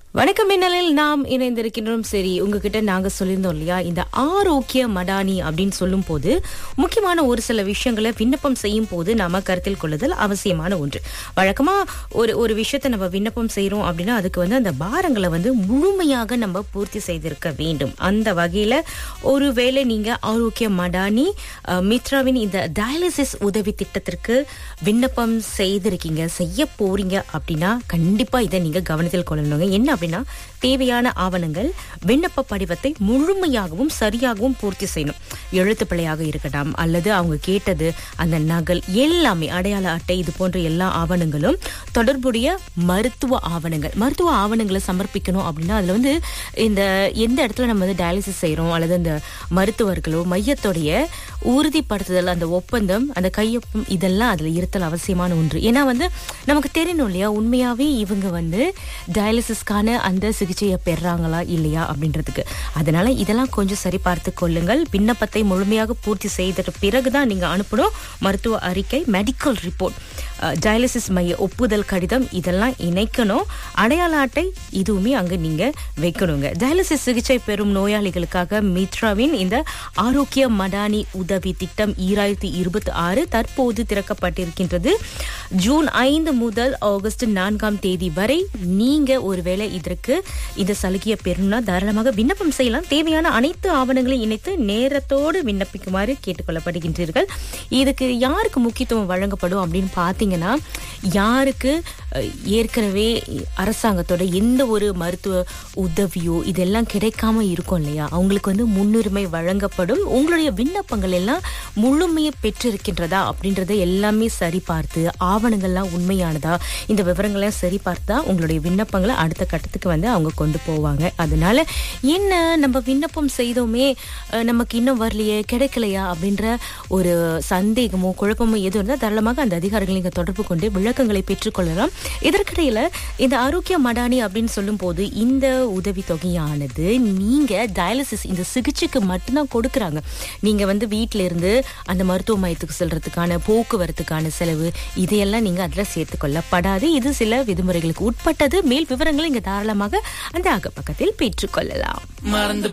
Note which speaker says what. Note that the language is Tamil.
Speaker 1: வணக்கம் மின்னலில் நாம் இணைந்திருக்கின்றோம் சரி உங்ககிட்ட நாங்க சொல்லியிருந்தோம் இல்லையா இந்த ஆரோக்கிய மடானி அப்படின்னு சொல்லும் போது முக்கியமான ஒரு சில விஷயங்களை விண்ணப்பம் செய்யும் போது நாம கருத்தில் கொள்ளுதல் அவசியமான ஒன்று வழக்கமா ஒரு ஒரு விஷயத்தை நம்ம விண்ணப்பம் செய்யறோம் அப்படின்னா அதுக்கு வந்து அந்த பாரங்களை வந்து முழுமையாக நம்ம பூர்த்தி செய்திருக்க வேண்டும் அந்த வகையில ஒருவேளை நீங்க ஆரோக்கிய மடானி அஹ், மித்ராவின் இந்த டயாலிசிஸ் உதவி திட்டத்திற்கு விண்ணப்பம் செய்திருக்கீங்க செய்ய போறீங்க அப்படின்னா கண்டிப்பா இதை நீங்க கவனத்தில் கொள்ளணுங்க என்ன அப்படின்னா தேவையான ஆவணங்கள் விண்ணப்ப படிவத்தை முழுமையாகவும் சரியாகவும் பூர்த்தி செய்யணும் எழுத்து பிழையாக இருக்கட்டும் அல்லது அவங்க கேட்டது அந்த நகல் எல்லாமே அடையாள அட்டை இது போன்ற எல்லா ஆவணங்களும் தொடர்புடைய மருத்துவ ஆவணங்கள் மருத்துவ ஆவணங்களை சமர்ப்பிக்கணும் அப்படின்னா அதுல வந்து இந்த எந்த இடத்துல நம்ம வந்து டயாலிசிஸ் செய்றோம் அல்லது அந்த மருத்துவர்களோ மையத்துடைய உறுதிப்படுத்துதல் அந்த ஒப்பந்தம் அந்த கையொப்பம் இதெல்லாம் அதுல இருத்தல் அவசியமான ஒன்று ஏன்னா வந்து நமக்கு தெரியணும் இல்லையா உண்மையாவே இவங்க வந்து டயாலிசிஸ்க்கான அந்த சிகிச்சையை பெறாங்களா இல்லையா அப்படின்றதுக்கு அதனால இதெல்லாம் கொஞ்சம் சரி பார்த்து கொள்ளுங்கள் விண்ணப்பத்தை முழுமையாக பூர்த்தி செய்த பிறகுதான் நீங்க அனுப்பணும் மருத்துவ அறிக்கை மெடிக்கல் ரிப்போர்ட் டயாலிசிஸ் மைய ஒப்புதல் கடிதம் இதெல்லாம் இணைக்கணும் அடையாள அட்டை இதுவுமே அங்க நீங்க வைக்கணுங்க டயாலிசிஸ் சிகிச்சை பெறும் நோயாளிகளுக்காக மித்ராவின் இந்த ஆரோக்கிய மடானி உதவி திட்டம் ஈராயிரத்தி இருபத்தி ஆறு தற்போது திறக்கப்பட்டிருக்கின்றது ஜூன் ஐந்து முதல் ஆகஸ்ட் நான்காம் தேதி வரை நீங்க ஒருவேளை இதற்கு இந்த சலுகையை பெறணும்னா தாராளமாக விண்ணப்பம் செய்யலாம் தேவையான அனைத்து ஆவணங்களையும் இணைத்து நேரத்தோடு விண்ணப்பிக்குமாறு கேட்டுக்கொள்ளப்படுகின்றீர்கள் இதுக்கு யாருக்கு முக்கியத்துவம் வழங்கப்படும் அப்படின்னு பார்த்தீங்கன்னா யாருக்கு அஹ், ஏற்கனவே அரசாங்கத்தோட எந்த ஒரு மருத்துவ உதவியோ இதெல்லாம் கிடைக்காம இருக்கும் இல்லையா அவங்களுக்கு வந்து முன்னுரிமை வழங்கப்படும் உங்களுடைய விண்ணப்பங்கள் எல்லாம் முழுமையை பெற்றிருக்கின்றதா அப்படின்றத எல்லாமே சரி பார்த்து ஆவணங்கள்லாம் உண்மையானதா இந்த விவரங்கள்லாம் சரி பார்த்தா உங்களுடைய விண்ணப்பங்களை அடுத்த கட்டத்துக்கு வந்து அவங்க கொண்டு போவாங்க அதனால என்ன நம்ம விண்ணப்பம் செய்தோமே அஹ், நமக்கு இன்னும் வரலையே கிடைக்கலையா அப்படின்ற ஒரு சந்தேகமோ குழப்பமோ எதுவும் இருந்தால் தாராளமாக அந்த அதிகாரிகளை நீங்க தொடர்பு கொண்டு விளக்கங்களை பெற்றுக்கொள்ளலாம் இதற்கிடையில இந்த ஆரோக்கிய மடானி அப்படின்னு சொல்லும் போது இந்த உதவி தொகையானது நீங்க டயாலிசிஸ் இந்த சிகிச்சைக்கு மட்டும்தான் கொடுக்கறாங்க நீங்க வந்து வீட்ல இருந்து அந்த மருத்துவ மையத்துக்கு செல்றதுக்கான போக்குவரத்துக்கான செலவு இதையெல்லாம் நீங்க அதுல சேர்த்துக் கொள்ளப்படாது இது சில விதிமுறைகளுக்கு உட்பட்டது மேல் விவரங்களை இங்க தாராளமாக அந்த அகப்பக்கத்தில் பெற்றுக்கொள்ளலாம்
Speaker 2: மறந்து